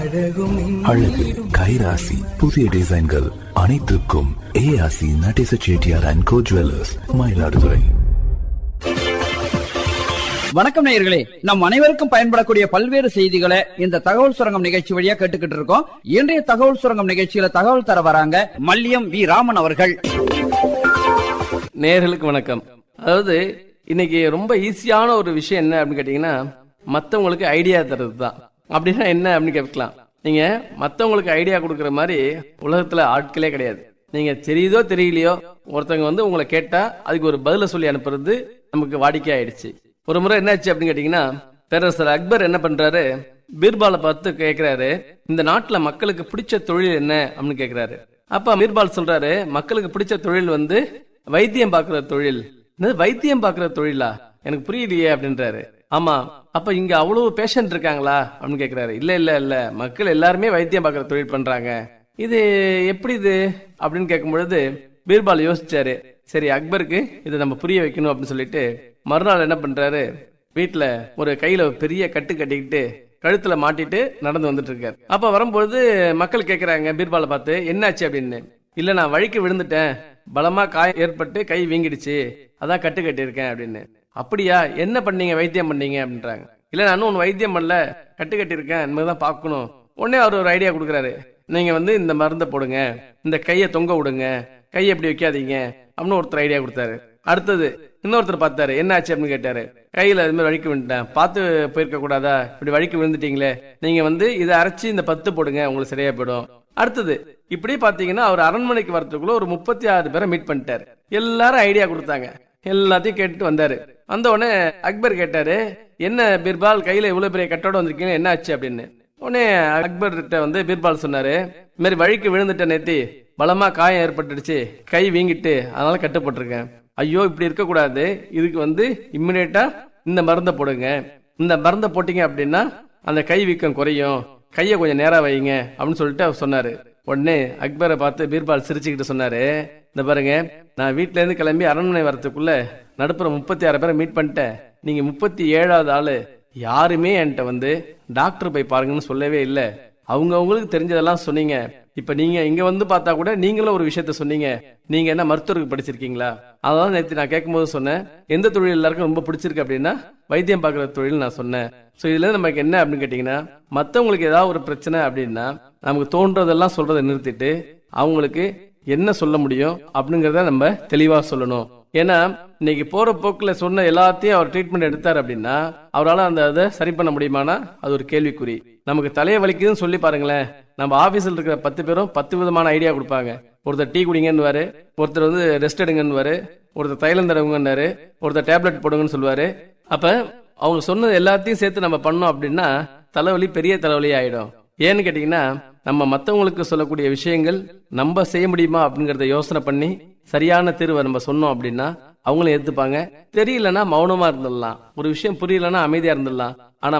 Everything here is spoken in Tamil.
அழகு கைராசி புதிய டிசைன்கள் அனைத்துக்கும் ஏஆசி Natesa Chettiar and co jewellers Mayiladuthurai வணக்கம் நேயர்களே நம் அனைவருக்கும் பயன்படக்கூடிய பல்வேறு செய்திகளை இந்த தகவல் சுரங்கம் நிகழ்ச்சி வழியா கேட்டுக்கிட்டு இருக்கோம் இன்றைய தகவல் சுரங்கம் நிகழ்ச்சியில தகவல் தர வராங்க மல்லியம் வி ராமன் அவர்கள் நேயர்களுக்கு வணக்கம் அதாவது இன்னைக்கு ரொம்ப ஈஸியான ஒரு விஷயம் என்ன அப்படின்னு கேட்டீங்கன்னா மத்தவங்களுக்கு ஐடியா தர்றது தான் அப்படின்னா என்ன அப்படின்னு கேட்கலாம் நீங்க மத்தவங்களுக்கு ஐடியா கொடுக்குற மாதிரி உலகத்துல ஆட்களே கிடையாது நீங்க தெரியுதோ தெரியலையோ ஒருத்தவங்க வந்து உங்களை கேட்டா அதுக்கு ஒரு பதில சொல்லி அனுப்புறது நமக்கு வாடிக்கை ஆயிடுச்சு ஒரு முறை என்னாச்சு அப்படின்னு கேட்டீங்கன்னா பேரரசர் அக்பர் என்ன பண்றாரு பீர்பாலை பார்த்து கேக்குறாரு இந்த நாட்டுல மக்களுக்கு பிடிச்ச தொழில் என்ன அப்படின்னு கேக்குறாரு அப்ப பீர்பால் சொல்றாரு மக்களுக்கு பிடிச்ச தொழில் வந்து வைத்தியம் பார்க்கிற தொழில் என்னது வைத்தியம் பார்க்கிற தொழிலா எனக்கு புரியலையே அப்படின்றாரு ஆமா அப்ப இங்க அவ்வளவு பேஷண்ட் இருக்காங்களா அப்படின்னு கேக்குறாரு இல்ல இல்ல இல்ல மக்கள் எல்லாருமே வைத்தியம் பார்க்கிற தொழில் பண்றாங்க இது எப்படி இது அப்படின்னு கேட்கும் பொழுது பீர்பால் யோசிச்சாரு சரி அக்பருக்கு இதை நம்ம புரிய வைக்கணும் அப்படின்னு சொல்லிட்டு மறுநாள் என்ன பண்றாரு வீட்டுல ஒரு கையில ஒரு பெரிய கட்டு கட்டிக்கிட்டு கழுத்துல மாட்டிட்டு நடந்து வந்துட்டு இருக்காரு அப்ப வரும்போது மக்கள் கேக்குறாங்க பீர்பாலை பார்த்து என்னாச்சு அப்படின்னு இல்ல நான் வழிக்கு விழுந்துட்டேன் பலமா காயம் ஏற்பட்டு கை வீங்கிடுச்சு அதான் கட்டு கட்டியிருக்கேன் அப்படின்னு அப்படியா என்ன பண்ணீங்க வைத்தியம் பண்ணீங்க அப்படின்றாங்க இல்ல நான் ஒன்னு வைத்தியம் பண்ணல கட்டு கட்டியிருக்கேன் இனிமேதான் பார்க்கணும் உடனே அவர் ஒரு ஐடியா கொடுக்குறாரு நீங்க வந்து இந்த மருந்தை போடுங்க இந்த கையை தொங்க விடுங்க கையை எப்படி வைக்காதீங்க அப்படின்னு ஒருத்தர் ஐடியா கொடுத்தாரு அடுத்தது இன்னொருத்தர் பார்த்தாரு என்ன ஆச்சு அப்படின்னு கேட்டாரு கையில இது மாதிரி வழிக்கு விழுந்துட்டேன் பார்த்து போயிருக்க கூடாதா இப்படி வழிக்கு விழுந்துட்டீங்களே நீங்க வந்து இதை அரைச்சு இந்த பத்து போடுங்க உங்களுக்கு சரியா போயிடும் அடுத்தது இப்படி பாத்தீங்கன்னா அவர் அரண்மனைக்கு வரதுக்குள்ள ஒரு முப்பத்தி ஆறு பேரை மீட் பண்ணிட்டாரு எல்லாரும் ஐடியா கொடுத்தாங்க எல்லாத்தையும் கேட்டுட்டு வந்தாரு வந்த உடனே அக்பர் கேட்டாரு என்ன பீர்பால் கையில இவ்வளவு பெரிய கட்டோட வந்திருக்கீங்க என்ன ஆச்சு அப்படின்னு உடனே அக்பர் கிட்ட வந்து பீர்பால் சொன்னாரு இந்த மாதிரி வழிக்கு விழுந்துட்ட நேத்தி பலமா காயம் ஏற்பட்டுடுச்சு கை வீங்கிட்டு அதனால கட்டுப்பட்டிருக்கேன் ஐயோ இப்படி இருக்க கூடாது இதுக்கு வந்து இம்மிடியட்டா இந்த மருந்தை போடுங்க இந்த மருந்தை போட்டீங்க அப்படின்னா அந்த கை வீக்கம் குறையும் கையை கொஞ்சம் நேரா வைங்க அப்படின்னு சொல்லிட்டு அவர் சொன்னாரு உடனே அக்பரை பார்த்து பீர்பால் சிரிச்சுக்கிட்டு சொன்னாரு இந்த பாருங்க நான் வீட்ல இருந்து கிளம்பி அரண்மனை வரதுக்குள்ள நடுப்புற முப்பத்தி ஆறு பேரை மீட் பண்ணிட்டேன் நீங்க முப்பத்தி ஏழாவது ஆளு யாருமே என்கிட்ட வந்து டாக்டர் போய் பாருங்கன்னு சொல்லவே இல்லை அவங்க அவங்களுக்கு தெரிஞ்சதெல்லாம் சொன்னீங்க இப்ப நீங்க இங்க வந்து பார்த்தா கூட நீங்களும் ஒரு விஷயத்த சொன்னீங்க நீங்க என்ன மருத்துவருக்கு படிச்சிருக்கீங்களா அதான் நேற்று நான் கேட்கும்போது சொன்னேன் எந்த தொழில் எல்லாருக்கும் ரொம்ப பிடிச்சிருக்கு அப்படின்னா வைத்தியம் பார்க்குற தொழில் நான் சொன்னேன் சோ இதுல இருந்து நமக்கு என்ன அப்படின்னு கேட்டீங்கன்னா மத்தவங்களுக்கு ஏதாவது ஒரு பிரச்சனை அப்படின்னா நமக்கு தோன்றதெல்லாம் சொல்றதை நிறுத்திட்டு அவங்களுக்கு என்ன சொல்ல முடியும் அப்படிங்கறத நம்ம தெளிவா சொல்லணும் ஏன்னா இன்னைக்கு போற போக்குல சொன்ன எல்லாத்தையும் அவர் ட்ரீட்மெண்ட் எடுத்தார் அப்படின்னா அவரால் அந்த அதை சரி பண்ண முடியுமானா அது ஒரு கேள்விக்குறி நமக்கு தலையை வலிக்குதுன்னு சொல்லி பாருங்களேன் நம்ம ஆபீஸ்ல இருக்கிற பத்து பேரும் பத்து விதமான ஐடியா கொடுப்பாங்க ஒருத்தர் டீ குடிங்கன்னு ஒருத்தர் வந்து ரெஸ்ட் எடுங்கன்னு ஒருத்தர் தைலம் தடவுங்கன்னாரு ஒருத்தர் டேப்லெட் போடுங்கன்னு சொல்லுவாரு அப்ப அவங்க சொன்னது எல்லாத்தையும் சேர்த்து நம்ம பண்ணோம் அப்படின்னா தலைவலி பெரிய தலைவலி ஆயிடும் ஏன்னு கேட்டீங்கன்னா நம்ம மத்தவங்களுக்கு சொல்லக்கூடிய விஷயங்கள் நம்ம செய்ய முடியுமா அப்படிங்கறத யோசனை பண்ணி சரியான தீர்வை நம்ம சொன்னோம் அப்படின்னா அவங்களும் ஏத்துப்பாங்க தெரியலன்னா மௌனமா இருந்துடலாம் ஒரு விஷயம் புரியலன்னா அமைதியா இருந்துடலாம் ஆனா